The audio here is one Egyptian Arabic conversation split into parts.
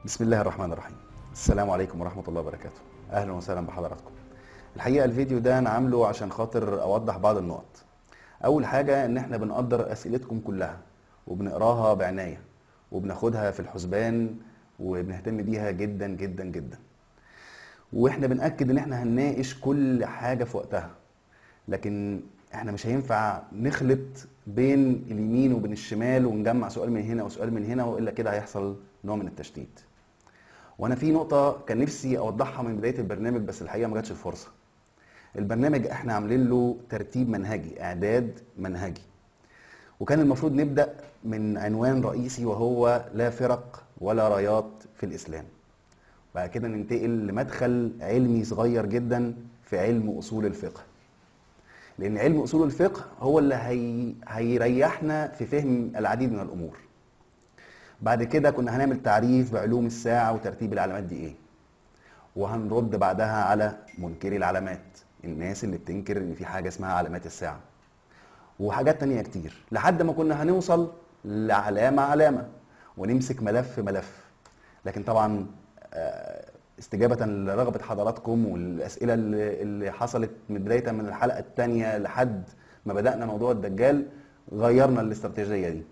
بسم الله الرحمن الرحيم السلام عليكم ورحمة الله وبركاته أهلا وسهلا بحضراتكم الحقيقة الفيديو ده أنا عامله عشان خاطر أوضح بعض النقط أول حاجة إن إحنا بنقدر أسئلتكم كلها وبنقراها بعناية وبناخدها في الحسبان وبنهتم بيها جدا جدا جدا واحنا بنأكد ان احنا هنناقش كل حاجة في وقتها لكن احنا مش هينفع نخلط بين اليمين وبين الشمال ونجمع سؤال من هنا وسؤال من هنا والا كده هيحصل نوع من التشتيت وانا في نقطة كان نفسي اوضحها من بداية البرنامج بس الحقيقة ما جاتش الفرصة البرنامج احنا عاملين له ترتيب منهجي اعداد منهجي وكان المفروض نبدأ من عنوان رئيسي وهو لا فرق ولا رايات في الاسلام بعد كده ننتقل لمدخل علمي صغير جدا في علم اصول الفقه لان علم اصول الفقه هو اللي هي... هيريحنا في فهم العديد من الامور بعد كده كنا هنعمل تعريف بعلوم الساعه وترتيب العلامات دي ايه وهنرد بعدها على منكري العلامات الناس اللي بتنكر ان في حاجه اسمها علامات الساعه وحاجات تانية كتير لحد ما كنا هنوصل لعلامه علامه ونمسك ملف ملف لكن طبعا استجابة لرغبة حضراتكم والأسئلة اللي اللي حصلت من بداية من الحلقة الثانية لحد ما بدأنا موضوع الدجال غيرنا الاستراتيجية دي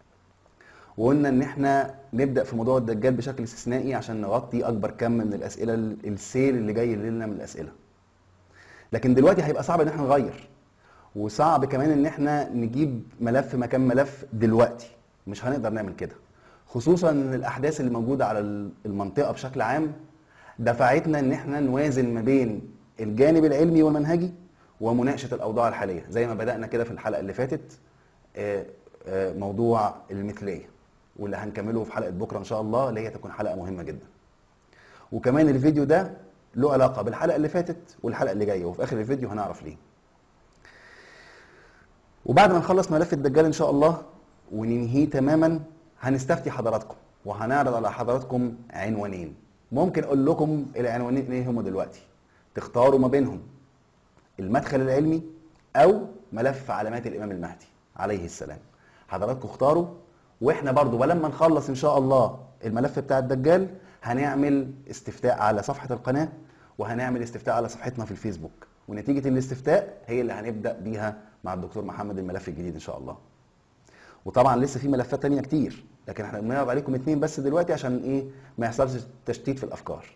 وقلنا ان احنا نبدأ في موضوع الدجال بشكل استثنائي عشان نغطي أكبر كم من الأسئلة السيل اللي جاي لنا من الأسئلة لكن دلوقتي هيبقى صعب ان احنا نغير وصعب كمان ان احنا نجيب ملف مكان ملف دلوقتي مش هنقدر نعمل كده خصوصا ان الاحداث اللي موجوده على المنطقه بشكل عام دفعتنا ان احنا نوازن ما بين الجانب العلمي والمنهجي ومناقشه الاوضاع الحاليه زي ما بدانا كده في الحلقه اللي فاتت موضوع المثليه واللي هنكمله في حلقه بكره ان شاء الله اللي هي تكون حلقه مهمه جدا وكمان الفيديو ده له علاقه بالحلقه اللي فاتت والحلقه اللي جايه وفي اخر الفيديو هنعرف ليه وبعد ما نخلص ملف الدجال ان شاء الله وننهيه تماما هنستفتي حضراتكم وهنعرض على حضراتكم عنوانين ممكن اقول لكم العنوانين ايه هم دلوقتي تختاروا ما بينهم المدخل العلمي او ملف علامات الامام المهدي عليه السلام حضراتكم اختاروا واحنا برضو ولما نخلص ان شاء الله الملف بتاع الدجال هنعمل استفتاء على صفحة القناة وهنعمل استفتاء على صفحتنا في الفيسبوك ونتيجة الاستفتاء هي اللي هنبدأ بيها مع الدكتور محمد الملف الجديد ان شاء الله وطبعا لسه في ملفات تانية كتير لكن احنا بنعرض عليكم اتنين بس دلوقتي عشان ايه ما يحصلش تشتيت في الافكار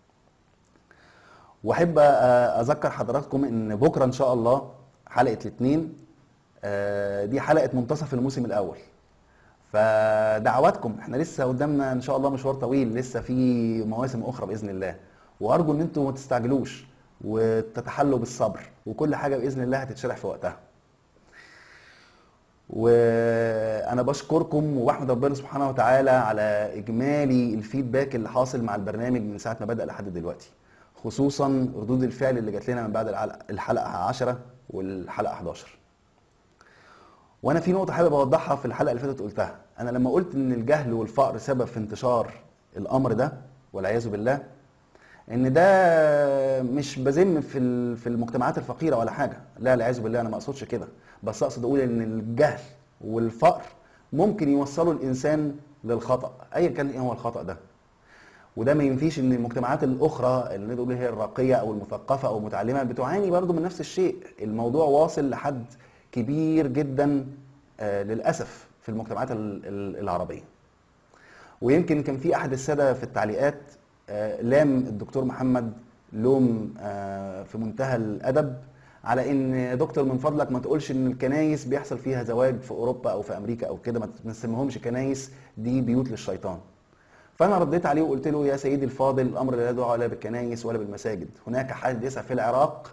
واحب اذكر حضراتكم ان بكره ان شاء الله حلقه الاثنين دي حلقه منتصف الموسم الاول فدعواتكم احنا لسه قدامنا ان شاء الله مشوار طويل لسه في مواسم اخرى باذن الله وارجو ان انتم ما تستعجلوش وتتحلوا بالصبر وكل حاجه باذن الله هتتشرح في وقتها وانا بشكركم وبحمد ربنا سبحانه وتعالى على اجمالي الفيدباك اللي حاصل مع البرنامج من ساعه ما بدا لحد دلوقتي خصوصا ردود الفعل اللي جات لنا من بعد الحلقه 10 والحلقه 11 وانا في نقطه حابب اوضحها في الحلقه اللي فاتت قلتها انا لما قلت ان الجهل والفقر سبب في انتشار الامر ده والعياذ بالله ان ده مش بذم في في المجتمعات الفقيره ولا حاجه لا والعياذ بالله انا ما اقصدش كده بس اقصد اقول ان الجهل والفقر ممكن يوصلوا الانسان للخطا ايا كان ايه هو الخطا ده وده ما ينفيش ان المجتمعات الاخرى اللي نقول هي الراقيه او المثقفه او المتعلمه بتعاني برضو من نفس الشيء الموضوع واصل لحد كبير جدا آه للاسف في المجتمعات العربيه ويمكن كان في احد الساده في التعليقات آه لام الدكتور محمد لوم آه في منتهى الادب على ان دكتور من فضلك ما تقولش ان الكنايس بيحصل فيها زواج في اوروبا او في امريكا او كده ما تسميهمش كنايس دي بيوت للشيطان فانا رديت عليه وقلت له يا سيدي الفاضل الامر لا يدعو لا بالكنايس ولا بالمساجد هناك حادثه في العراق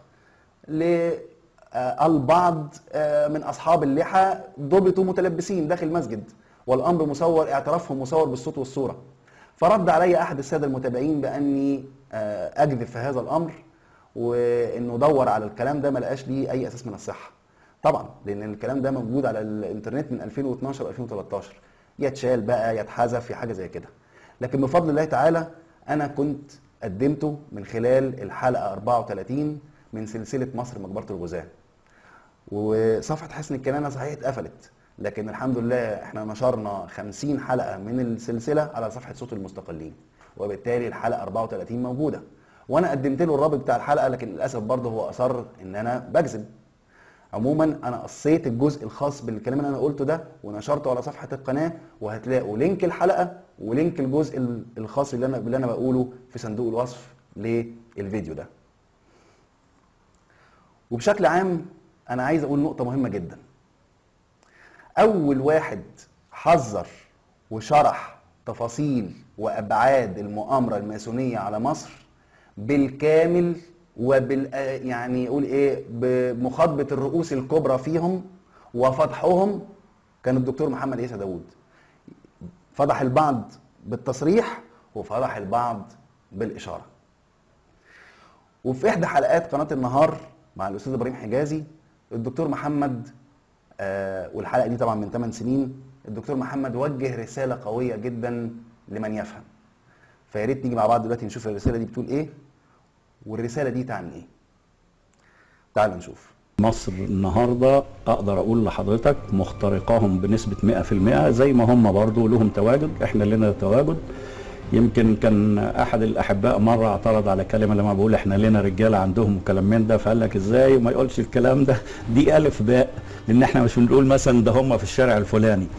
للبعض من اصحاب اللحى ضبطوا متلبسين داخل مسجد والامر مصور اعترافهم مصور بالصوت والصوره فرد علي احد الساده المتابعين باني اكذب في هذا الامر وانه دور على الكلام ده ما لقاش ليه اي اساس من الصحه طبعا لان الكلام ده موجود على الانترنت من 2012 و2013 يتشال بقى يتحذف في حاجه زي كده لكن بفضل الله تعالى انا كنت قدمته من خلال الحلقه 34 من سلسله مصر مقبره الغزاه وصفحه حسن الكنانه صحيح اتقفلت لكن الحمد لله احنا نشرنا 50 حلقه من السلسله على صفحه صوت المستقلين وبالتالي الحلقه 34 موجوده وانا قدمت له الرابط بتاع الحلقه لكن للاسف برضه هو اصر ان انا بكذب عموما انا قصيت الجزء الخاص بالكلام اللي انا قلته ده ونشرته على صفحه القناه وهتلاقوا لينك الحلقه ولينك الجزء الخاص اللي انا اللي انا بقوله في صندوق الوصف للفيديو ده وبشكل عام انا عايز اقول نقطه مهمه جدا اول واحد حذر وشرح تفاصيل وابعاد المؤامره الماسونيه على مصر بالكامل وبال يعني يقول ايه بمخاطبه الرؤوس الكبرى فيهم وفضحهم كان الدكتور محمد عيسى داوود فضح البعض بالتصريح وفضح البعض بالاشاره وفي احدى حلقات قناه النهار مع الاستاذ ابراهيم حجازي الدكتور محمد آه والحلقه دي طبعا من 8 سنين الدكتور محمد وجه رساله قويه جدا لمن يفهم فيا ريت نيجي مع بعض دلوقتي نشوف الرساله دي بتقول ايه والرساله دي تعني ايه تعال نشوف مصر النهارده اقدر اقول لحضرتك مخترقاهم بنسبه 100% زي ما هم برضو لهم تواجد احنا لنا تواجد يمكن كان احد الاحباء مره اعترض على كلمه لما بقول احنا لنا رجاله عندهم وكلام من ده فقال لك ازاي وما يقولش الكلام ده دي الف باء لان احنا مش بنقول مثلا ده هم في الشارع الفلاني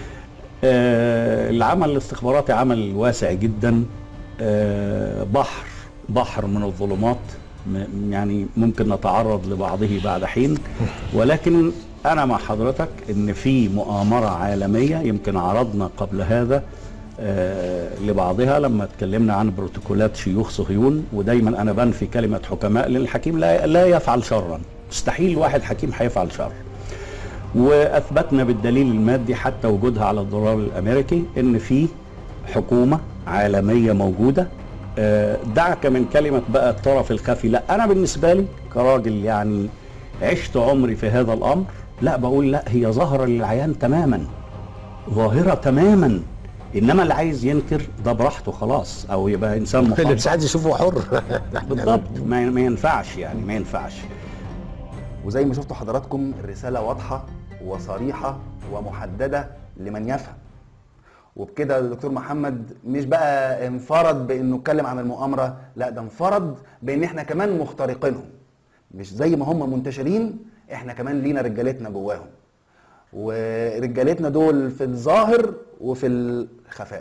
آه العمل الاستخباراتي عمل واسع جدا آه بحر بحر من الظلمات يعني ممكن نتعرض لبعضه بعد حين ولكن انا مع حضرتك ان في مؤامره عالميه يمكن عرضنا قبل هذا آه لبعضها لما اتكلمنا عن بروتوكولات شيوخ صهيون ودايما انا بنفي كلمه حكماء لان الحكيم لا لا يفعل شرا مستحيل واحد حكيم هيفعل شر واثبتنا بالدليل المادي حتى وجودها على الدولار الامريكي ان في حكومه عالميه موجوده دعك من كلمة بقى الطرف الخفي لا أنا بالنسبة لي كراجل يعني عشت عمري في هذا الأمر لا بقول لا هي ظاهرة للعيان تماما ظاهرة تماما إنما اللي عايز ينكر ده براحته خلاص أو يبقى إنسان اللي محافظ مش عايز يشوفه حر بالضبط ما ما ينفعش يعني ما ينفعش وزي ما شفتوا حضراتكم الرسالة واضحة وصريحة ومحددة لمن يفهم وبكده الدكتور محمد مش بقى انفرد بانه اتكلم عن المؤامره لا ده انفرد بان احنا كمان مخترقينهم مش زي ما هم منتشرين احنا كمان لينا رجالتنا جواهم ورجالتنا دول في الظاهر وفي الخفاء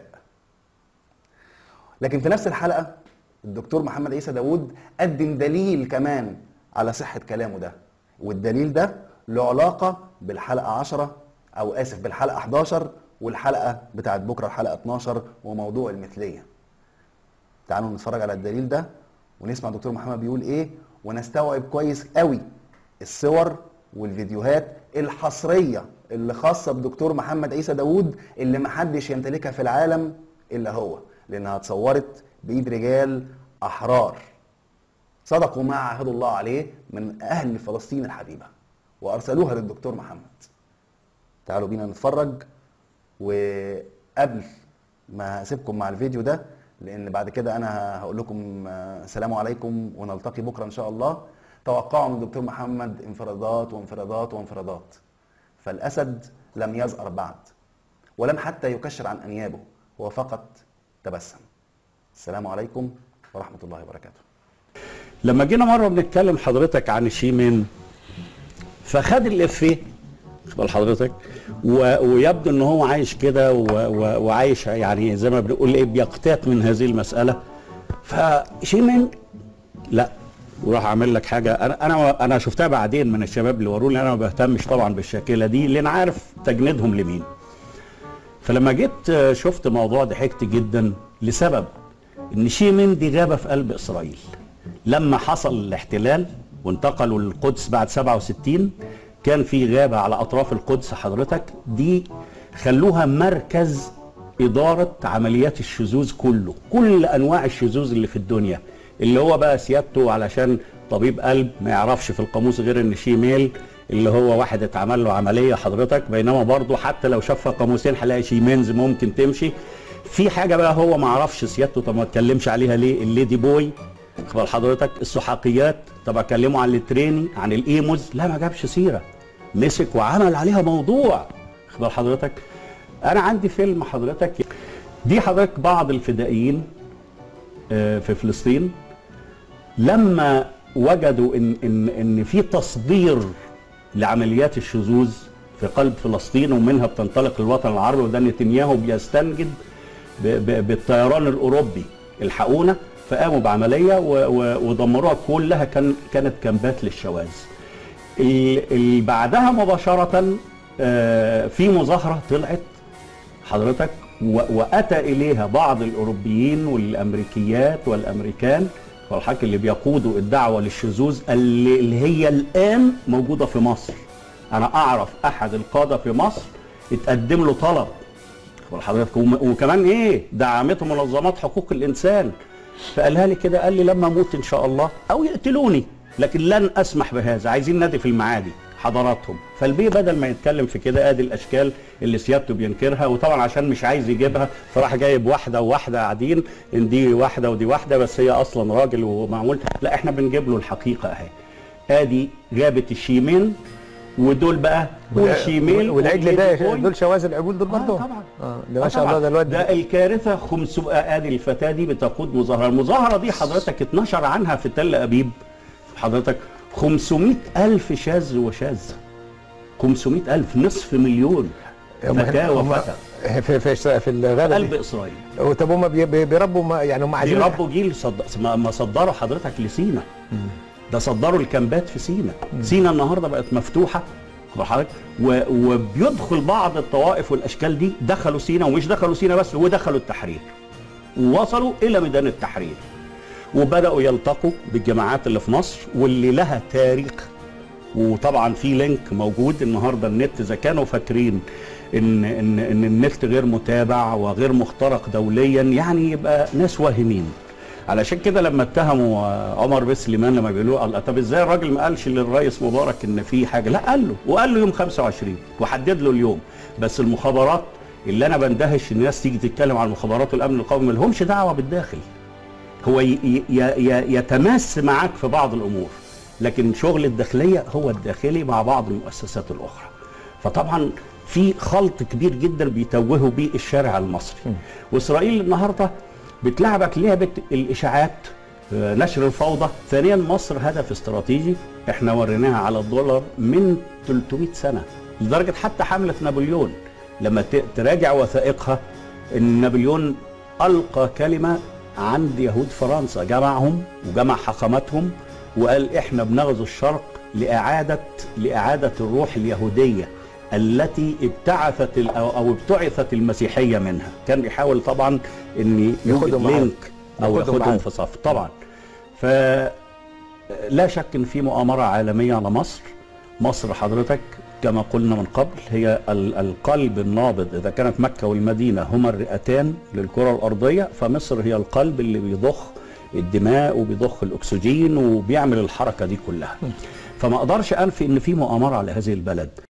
لكن في نفس الحلقه الدكتور محمد عيسى داوود قدم دليل كمان على صحه كلامه ده والدليل ده له علاقه بالحلقه 10 او اسف بالحلقه 11 والحلقه بتاعت بكره الحلقه 12 وموضوع المثليه تعالوا نتفرج على الدليل ده ونسمع دكتور محمد بيقول ايه ونستوعب كويس قوي الصور والفيديوهات الحصريه اللي خاصه بدكتور محمد عيسى داوود اللي محدش يمتلكها في العالم الا هو لانها اتصورت بايد رجال احرار صدقوا ما عاهدوا الله عليه من اهل فلسطين الحبيبه وارسلوها للدكتور محمد تعالوا بينا نتفرج وقبل ما اسيبكم مع الفيديو ده لان بعد كده انا هقول لكم السلام عليكم ونلتقي بكره ان شاء الله توقعوا من الدكتور محمد انفرادات وانفرادات وانفرادات فالاسد لم يزأر بعد ولم حتى يكشر عن انيابه هو فقط تبسم السلام عليكم ورحمه الله وبركاته لما جينا مره بنتكلم حضرتك عن الشيمين فخد الافيه بال حضرتك و... ويبدو ان هو عايش كده و... و... وعايش يعني زي ما بنقول ايه بيقتات من هذه المساله فشيمين لا وراح عامل لك حاجه انا انا انا شفتها بعدين من الشباب اللي وروني انا ما بهتمش طبعا بالشاكله دي لان عارف تجنيدهم لمين فلما جيت شفت موضوع ضحكت جدا لسبب ان شيمين دي غابه في قلب اسرائيل لما حصل الاحتلال وانتقلوا للقدس بعد 67 كان في غابة على أطراف القدس حضرتك دي خلوها مركز إدارة عمليات الشذوذ كله كل أنواع الشذوذ اللي في الدنيا اللي هو بقى سيادته علشان طبيب قلب ما يعرفش في القاموس غير ان شيميل اللي هو واحد اتعمل له عمليه حضرتك بينما برضه حتى لو شاف قاموسين هلاقي شيمينز ممكن تمشي في حاجه بقى هو ما عرفش سيادته طب ما اتكلمش عليها ليه الليدي بوي اخبار حضرتك السحاقيات طب اكلمه عن التريني عن الايموز لا ما جابش سيره مسك وعمل عليها موضوع اخبار حضرتك انا عندي فيلم حضرتك دي حضرتك بعض الفدائيين آه، في فلسطين لما وجدوا ان ان ان في تصدير لعمليات الشذوذ في قلب فلسطين ومنها بتنطلق الوطن العربي وده نتنياهو بيستنجد ب- ب- بالطيران الاوروبي الحقونا فقاموا بعمليه و- و- ودمروها كلها كان كانت كامبات للشواذ. ال- ال- بعدها مباشره آه، في مظاهره طلعت حضرتك و- واتى اليها بعض الاوروبيين والامريكيات والامريكان والحاجة اللي بيقودوا الدعوه للشذوذ اللي اللي هي الان موجوده في مصر. انا اعرف احد القاده في مصر اتقدم له طلب واخد حضرتك وم- وكمان ايه دعمته منظمات حقوق الانسان فقالها لي كده قال لي لما اموت ان شاء الله او يقتلوني لكن لن اسمح بهذا عايزين نادي في المعادي حضراتهم فالبيه بدل ما يتكلم في كده ادي الاشكال اللي سيادته بينكرها وطبعا عشان مش عايز يجيبها فراح جايب واحده وواحده قاعدين ان دي واحده ودي واحده بس هي اصلا راجل ومعمول لا احنا بنجيب له الحقيقه اهي ادي جابت الشيمين ودول بقى والشيمين والعجل ده والإيدي دول شواذ العجول دول آه برضه طبعا اه ده ما آه شاء الله طبعاً. ده الواد ده الكارثه 500 ادي الفتاه دي بتقود مظاهره المظاهره دي حضرتك اتنشر عنها في تل ابيب حضرتك 500 الف شاذ وشاذ 500 الف نصف مليون هم- فتاه هم- وفتى في في في في الغابه قلب دي اسرائيل طب هم بي- بي- بيربوا ما يعني هم عايزين بيربوا جيل صد... ما ما صدروا حضرتك لسينا ده صدروا الكامبات في سينا سينا النهارده بقت مفتوحه واخد حضرتك و... وبيدخل بعض الطوائف والاشكال دي دخلوا سينا ومش دخلوا سينا بس ودخلوا التحرير ووصلوا الى ميدان التحرير وبداوا يلتقوا بالجماعات اللي في مصر واللي لها تاريخ وطبعا في لينك موجود النهارده النت اذا كانوا فاكرين ان ان ان النت غير متابع وغير مخترق دوليا يعني يبقى ناس واهمين علشان كده لما اتهموا آه، عمر بن سليمان لما بيقولوا الله طب ازاي الراجل ما قالش للرئيس مبارك ان في حاجه لا قال له وقال له يوم 25 وحدد له اليوم بس المخابرات اللي انا بندهش الناس تيجي تتكلم عن المخابرات والامن القومي ما لهمش دعوه بالداخل هو ي- ي- ي- يتماس معاك في بعض الامور لكن شغل الداخليه هو الداخلي مع بعض المؤسسات الاخرى فطبعا في خلط كبير جدا بيتوهوا بيه الشارع المصري واسرائيل النهارده بتلعبك لعبه الاشاعات آه، نشر الفوضى ثانيا مصر هدف استراتيجي احنا وريناها على الدولار من 300 سنه لدرجه حتى حمله نابليون لما ت- تراجع وثائقها ان نابليون القى كلمه عند يهود فرنسا جمعهم وجمع حاخامتهم وقال احنا بنغزو الشرق لاعاده لاعاده الروح اليهوديه التي ابتعثت ال- او أو ابتعثت المسيحيه منها كان بيحاول طبعا ان يوجد ياخدهم معاه. لينك او ياخدهم معاه. ياخدهم في صف طبعا ف لا شك ان في مؤامره عالميه على مصر مصر حضرتك كما قلنا من قبل هي ال- القلب النابض اذا كانت مكه والمدينه هما الرئتان للكره الارضيه فمصر هي القلب اللي بيضخ الدماء وبيضخ الاكسجين وبيعمل الحركه دي كلها فما اقدرش انفي ان في مؤامره على هذه البلد